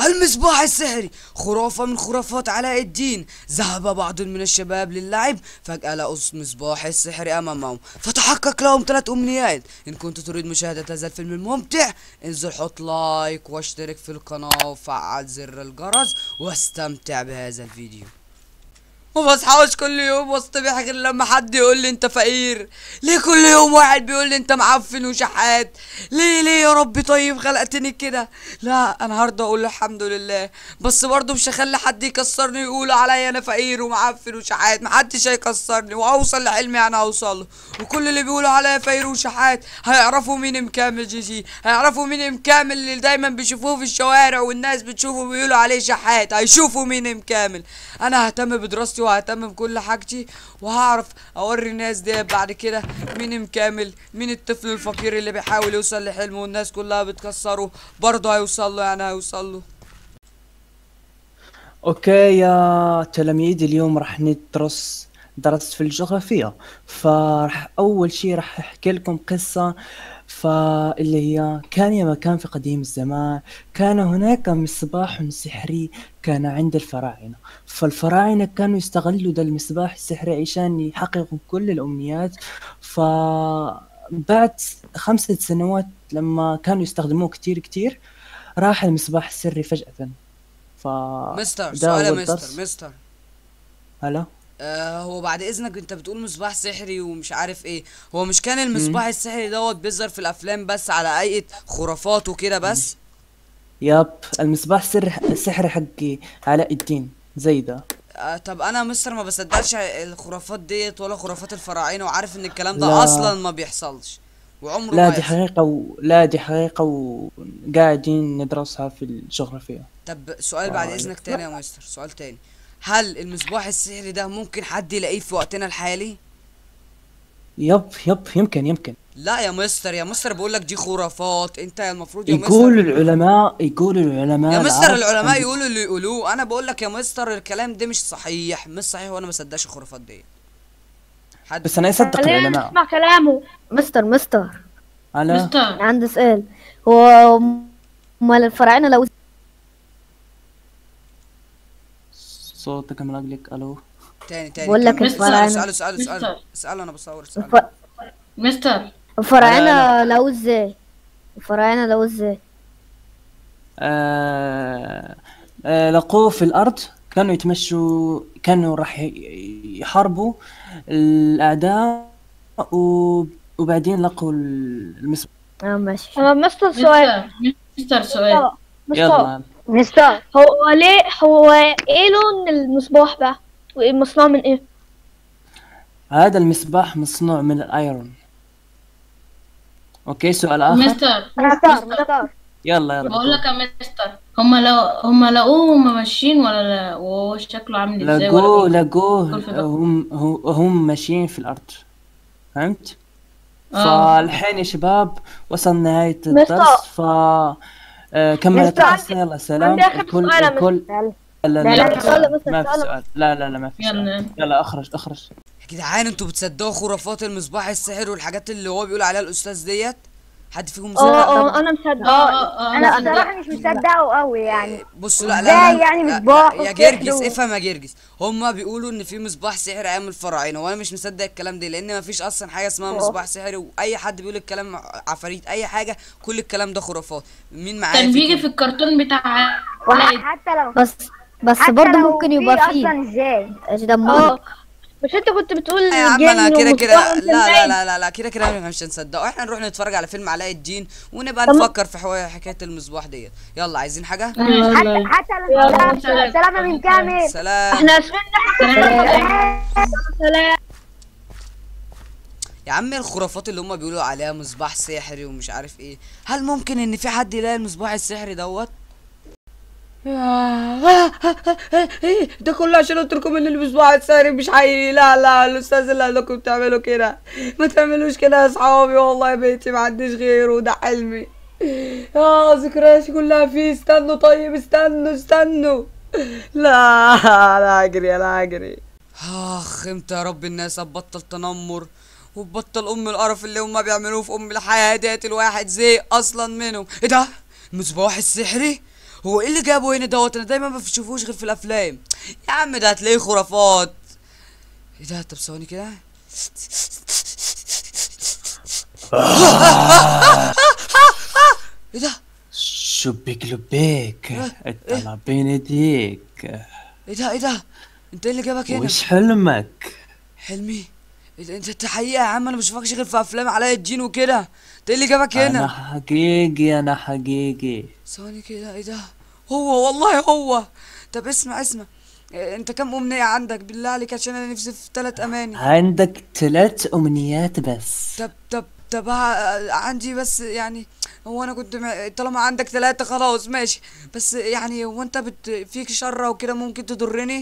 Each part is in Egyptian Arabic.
المصباح السحري خرافة من خرافات علاء الدين ذهب بعض من الشباب للعب فجأة لقوا المصباح السحري أمامهم فتحقق لهم ثلاث أمنيات إن كنت تريد مشاهدة هذا الفيلم الممتع انزل حط لايك واشترك في القناة وفعل زر الجرس واستمتع بهذا الفيديو ما بصحاش كل يوم واصطبح غير لما حد يقول لي انت فقير ليه كل يوم واحد بيقول لي انت معفن وشحات ليه ليه يا ربي طيب خلقتني كده لا انا هرضى اقول الحمد لله بس برضه مش هخلي حد يكسرني ويقول عليا انا فقير ومعفن وشحات محدش هيكسرني وهوصل لحلمي انا هوصله وكل اللي بيقولوا عليا فقير وشحات هيعرفوا مين مكامل جي جي هيعرفوا مين مكامل اللي دايما بيشوفوه في الشوارع والناس بتشوفه بيقولوا عليه شحات هيشوفوا مين مكامل انا ههتم بدراستي وههتم بكل حاجتي وهعرف اوري الناس دي بعد كده مين مكامل مين الطفل الفقير اللي بيحاول يوصل لحلمه والناس كلها بتكسره برضه هيوصل له يعني هيوصل له اوكي يا تلاميذ اليوم راح ندرس درس في الجغرافيا فراح اول شيء راح احكي لكم قصة فاللي هي كان يا مكان في قديم الزمان كان هناك مصباح سحري كان عند الفراعنة فالفراعنة كانوا يستغلوا ده المصباح السحري عشان يحققوا كل الأمنيات فبعد خمسة سنوات لما كانوا يستخدموه كتير كتير راح المصباح السري فجأة ف مستر ده سؤال يا هو الدرس. مستر مستر هلا آه هو بعد اذنك انت بتقول مصباح سحري ومش عارف ايه هو مش كان المصباح السحري دوت بيظهر في الافلام بس على هيئه خرافات وكده بس ياب المصباح السري السحري حق علاء الدين زي ده آه طب انا يا مستر ما بصدقش الخرافات ديت ولا خرافات الفراعنه وعارف ان الكلام ده لا. اصلا ما بيحصلش وعمره لا ما دي يحصل. حقيقة و... لا دي حقيقة وقاعدين ندرسها في الجغرافيا طب سؤال بعد آه، اذنك تاني يا مستر سؤال تاني هل المصباح السحري ده ممكن حد يلاقيه في وقتنا الحالي يب يب يمكن يمكن لا يا مستر يا مستر بقول لك دي خرافات انت المفروض يا يقول مستر العلماء يقول العلماء يا مستر العرب العلماء عند- يقولوا اللي يقولوه انا بقول لك يا مستر الكلام ده مش صحيح مش صحيح وانا ما صدقش الخرافات دي حد بس انا يصدق خلينا العلماء نسمع كلامه مستر مستر على مستر عندي سؤال هو امال الفراعنه لو صوتك ملقلق الو تاني تاني بقول لك كمل. مستر. اسأله اسأله اسأله مستر. اسأله اسأله انا بصور اسأله الف... مستر الفراعنه لو ازاي الفراعنه لو ازاي آه... آه... لقوه في الارض كانوا يتمشوا كانوا راح ي- يحاربوا الاعداء و... وبعدين لقوا المصباح اه ماشي طب مستر سؤال مستر مستر سؤال مستر يلا مستر هو ليه هو ايه لون المصباح بقى وايه مصنوع من ايه هذا المصباح مصنوع من الايرون اوكي سؤال اخر مستر مستر مستر يلا يلا بقول لك يا مستر هما لو هما لقوه هما ماشيين ولا لا وهو شكله عامل ازاي لقوه ولا لقوه كل في ده. هم هو- هم ماشيين في الارض فهمت؟ آه. فالحين يا شباب وصل نهاية مستر. الدرس ف آه، كملت مستر، القصة يلا سلام عندي آخر الكل سؤال يا الكل يلا. لا لا لا، لا, لا، في سؤال سؤال. بس، ما في سؤال. سؤال لا لا لا ما في سؤال يلا يلا اخرج اخرج يا جدعان انتوا بتصدقوا خرافات المصباح السحري والحاجات اللي هو بيقول عليها الاستاذ ديت حد فيكم مصدق اه اه انا مصدق اه اه اه انا مصدق. الصراحه مش مصدقه قوي يعني بصوا لا لا ازاي لا يعني لا- مصباح لا، يا وسحر جرجس و- افهم يا جرجس هما بيقولوا ان في مصباح سحري ايام الفراعنه وانا مش مصدق الكلام ده لان مفيش اصلا حاجه اسمها مصباح سحري واي حد بيقول الكلام عفاريت اي حاجه كل الكلام ده خرافات مين معايا كان بيجي فيكم؟ في الكرتون بتاع علاء حتى لو بس بس برضه ممكن يبقى فيه اصلا ازاي ايش ده اه بس انت كنت بتقول يا عم انا جن كده كده ومصباح لا وانت لا نايم. لا لا لا كده كده احنا مش هنصدقه احنا نروح نتفرج على فيلم علاء الدين ونبقى طب- نفكر في حو- حكايه المصباح ديت يلا عايزين حاجه حتى حتى يلا، سلام سلام من كامل سلام احنا اسفين سلام يا عم الخرافات اللي هم بيقولوا عليها مصباح سحري ومش عارف ايه هل ممكن ان في حد يلاقي المصباح السحري دوت ده كله عشان قلت لكم ان المصباح السحري مش حقيقي لا لا الاستاذ اللي قال لكم تعملوا كده ما تعملوش كده يا اصحابي والله بيتي ما عنديش غيره وده حلمي اه ذكرياتي كلها فيه استنوا طيب استنوا استنوا لا لا اجري لا اجري اخ امتى يا رب الناس تبطل تنمر وتبطل ام القرف اللي هم بيعملوه في ام الحياه ديت الواحد زي اصلا منهم ايه ده المصباح السحري هو ايه اللي جابه هنا دوت انا دايما ما بشوفوش غير في الافلام يا عم ده هتلاقيه خرافات ايه ده طب ثواني كده ايه ده شبيك لبيك إيه؟ اطلع بين يديك ايه ده ايه ده انت ايه اللي جابك هنا وش حلمك حلمي إيه ده؟ انت انت حقيقة يا عم انا مش بشوفكش غير في افلام علاء الدين وكده انت ايه اللي جابك انا هنا حقيقي انا حقيقي ثواني كده ايه ده هو والله هو طب اسمع اسمع إيه، انت كم امنية عندك بالله عليك عشان انا نفسي في ثلاث اماني عندك ثلاث امنيات بس طب طب طب ها- عندي بس يعني هو انا كنت مع... طالما عندك ثلاثة خلاص ماشي بس يعني هو انت بت... فيك شر وكده ممكن تضرني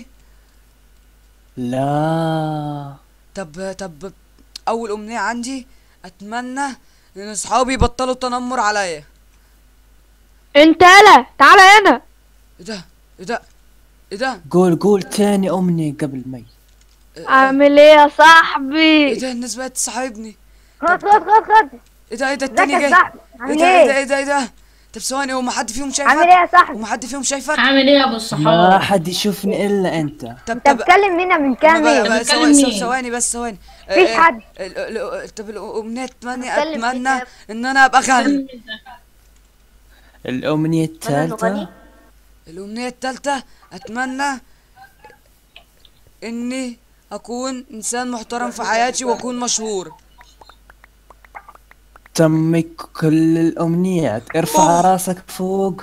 لا طب طب اول امنية عندي اتمنى ان اصحابي يبطلوا تنمر عليا انت يلا تعالى هنا ايه ده ايه ده ايه ده قول قول تاني امنية قبل مي عامل ايه يا ايه صاحبي ده الناس بقت تصاحبني خد خد خد خد ايه ده ايه ده ازيك التاني يا جاي صاحبي ايه عامل ده ايه ده ايه ايه ده ايه ده طب ثواني هو ما حد فيهم شايفك عامل ايه يا صاحبي وما حد فيهم شايفك عامل ايه يا ابو ما الصحاب حد يشوفني الا انت طب انت طب بتكلم منا من ما كام بقى- ايه بقى بتكلم ثواني مين؟ ثواني بس ثواني مفيش آه، آه، حد. ال- ال- ال- طب الامنية اتمنى بتكلم اتمنى كده. ان انا ابقى غني الامنية أنا الثالثة نغني؟ الامنية التالتة اتمنى اني اكون انسان محترم في حياتي واكون مشهور تمك كل الامنيات ارفع راسك فوق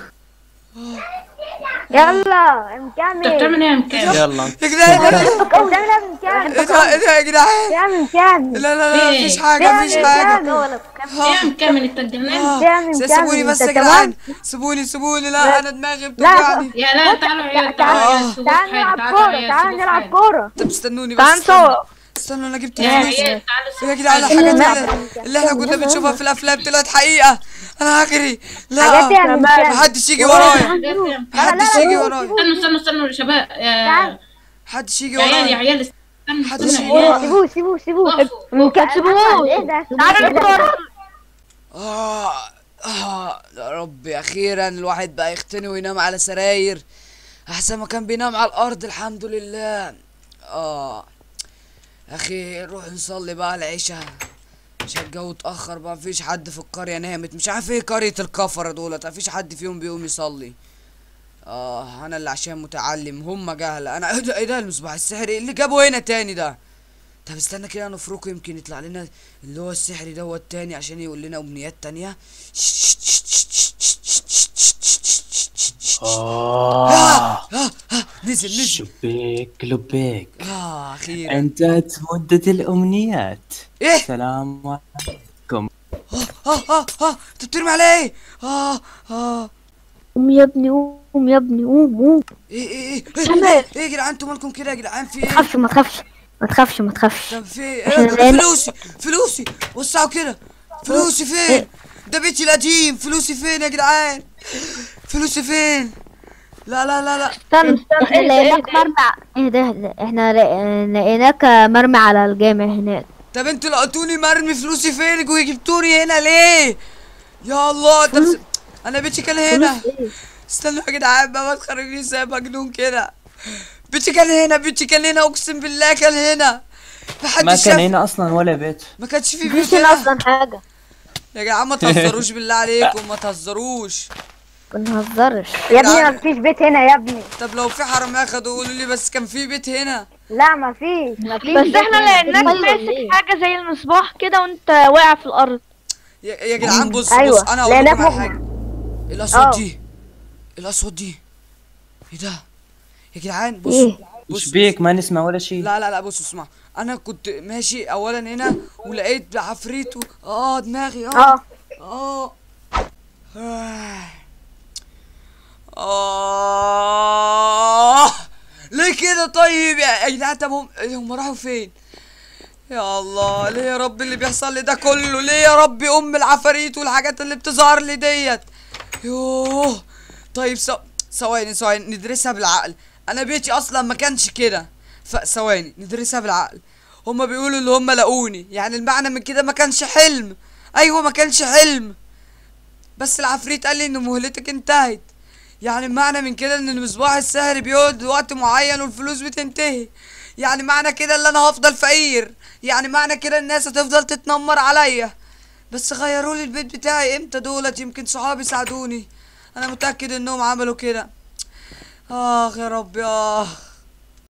يلا انت مكمل بتعمل ايه يا مكان يلا يا جدعان ايه ده انت بتعمل مكمل ايه ده ايه ده يا جدعان بتعمل مكمل لا لا لا إيه؟ مفيش حاجة مفيش حاجة ايه يا مكمل انت اتجننت آه، بتعمل س- كامل، سيبوني بس يا انت جدعان سيبوني سيبوني لا انا دماغي بتوجعني يا لا تعالوا عيال تعالوا آه. عيال سيبوه في تعال حاله، نلعب تعالوا كورة عيال تعال سيبوه في نلعب حاله. كورة طب استنوني بس تعال استنوا نصور استنوا انا جبت يا فلوس عيال تعالوا يا سيبوه في جدعان حاله. الحاجات لا. اللي, اللي احنا كنا بنشوفها في الافلام طلعت حقيقة انا هجري لا حاجات يعني محدش يجي ورايا حاجات يا- محدش لا، يجي لا، ورايا استنوا استنوا استنوا يا شباب يا تعال. محدش يجي يا عيال يا ورايا عيال استنوا محدش استنوا يجي يا عيال. ورايا سيبوه سيبوه سيبوه وقفوا. ما تسيبوهوش ايه ده تعالى إيه ده؟ نصور آه آه يا ربي أخيرا الواحد بقى يختني وينام على سراير أحسن ما كان بينام على الأرض الحمد لله آه أخي نروح نصلي بقى العشاء عشان الجو اتأخر بقى مفيش حد في القرية نامت مش عارف ايه قرية الكفرة دولت مفيش حد فيهم بيقوم يصلي اه انا اللي عشان متعلم هم جهلة انا ايه ده ايه ده المصباح السحري إيه اللي جابه هنا تاني ده طب استنى كده نفركه يمكن يطلع لنا اللي هو السحري دوت تاني عشان يقول لنا امنيات تانية آه آه آه نزل نزل شبيك لبيك اه اخيرا انتهت مدة الامنيات ايه سلام عليكم اه اه اه انت بترمي على ايه اه اه قوم يا ابني قوم يا ابني قوم قوم ايه ايه ايه ايه تمام. ايه ايه يا جدعان انتوا مالكم كده يا جدعان في ما ايه تخافش ما تخافش ما تخافش ما تخافش طب في إحنا ايه لقينا- فلوسي فلوسي وسعوا كده فلوسي فين ده بيتي القديم فلوسي فين يا جدعان فلوسي فين لا لا لا لا استنى استنى احنا ايه ده ايه لقيناك ده مرمى ايه ده ده- احنا لق- لقيناك مرمى على الجامع هناك طب انتوا لقيتوني مرمي فلوسي فين وجبتوني هنا ليه يا الله طب س... انا بيتي كان هنا استنوا يا جدعان بقى ما تخرجوني زي مجنون كده بيتي كان هنا بيتي كان هنا اقسم بالله كان هنا ما محدش كان شاف هنا اصلا ولا بيت ما كانش في بيت مفيش هنا اصلا حاجة يا جدعان ما تهزروش بالله عليكم ما تهزروش ما نهزرش يا يا ابني ابني ما مفيش بيت هنا يا ابني طب لو في حرامية خدوا قولوا لي بس كان في بيت هنا لا مفيش مفيش بس بيت احنا هنا. لقيناك أيوة، ماسك ليه؟ حاجة زي المصباح كده وانت واقع في الأرض يا, يا جدعان بص أيوة، بص انا هقول لقيناك لكم على مغمى. حاجة الاصوات اه. دي الاصوات دي ايه ده يا جدعان بص إيه؟ بص ايش بيك ما نسمع ولا شيء لا لا لا بص اسمع انا كنت ماشي اولا هنا ولقيت عفريت و... اه دماغي اه اه اه اه ليه كده طيب يا يا جدعان طب هم هم راحوا فين يا الله ليه يا رب اللي بيحصل لي ده كله ليه يا رب ام العفاريت والحاجات اللي بتظهر لي ديت يوه طيب سو... ثواني ثواني ندرسها بالعقل انا بيتي اصلا ما كانش كده فثواني ندرسها بالعقل هما بيقولوا اللي هما لقوني يعني المعنى من كده ما كانش حلم ايوه ما كانش حلم بس العفريت قال لي ان مهلتك انتهت يعني معنى من كده ان المصباح السحري بيقعد وقت معين والفلوس بتنتهي يعني معنى كده ان انا هفضل فقير يعني معنى كده الناس هتفضل تتنمر عليا بس غيروا لي البيت بتاعي امتى دولت يمكن صحابي ساعدوني انا متأكد انهم عملوا كده اخ يا رب يا